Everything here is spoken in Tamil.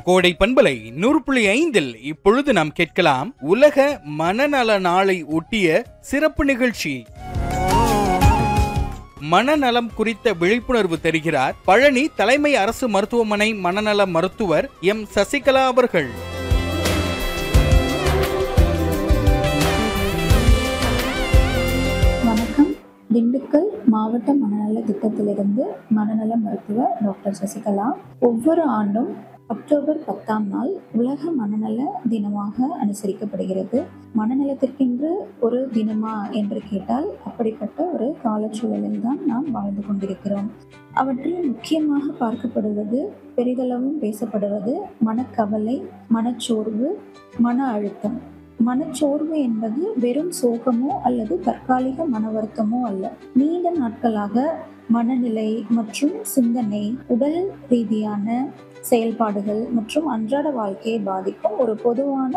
கோடை பண்பலை நூறு புள்ளி ஐந்தில் இப்பொழுது நாம் கேட்கலாம் உலக மனநல நாளை ஒட்டிய சிறப்பு நிகழ்ச்சி மனநலம் குறித்த விழிப்புணர்வு தருகிறார் பழனி தலைமை அரசு மருத்துவமனை மனநல மருத்துவர் எம் சசிகலா அவர்கள் வணக்கம் திண்டுக்கல் மாவட்ட மனநல திட்டத்திலிருந்து மனநல மருத்துவர் டாக்டர் சசிகலா ஒவ்வொரு ஆண்டும் அக்டோபர் பத்தாம் நாள் உலக மனநல தினமாக அனுசரிக்கப்படுகிறது மனநலத்திற்கென்று ஒரு தினமா என்று கேட்டால் அப்படிப்பட்ட ஒரு காலச்சூழலில் தான் நாம் வாழ்ந்து கொண்டிருக்கிறோம் அவற்றில் முக்கியமாக பார்க்கப்படுவது பெரிதளவும் பேசப்படுவது மனக்கவலை மனச்சோர்வு மன அழுத்தம் மனச்சோர்வு என்பது வெறும் சோகமோ அல்லது தற்காலிக மன வருத்தமோ அல்ல நீண்ட நாட்களாக மனநிலை மற்றும் சிந்தனை உடல் ரீதியான செயல்பாடுகள் மற்றும் அன்றாட வாழ்க்கையை பாதிக்கும் ஒரு பொதுவான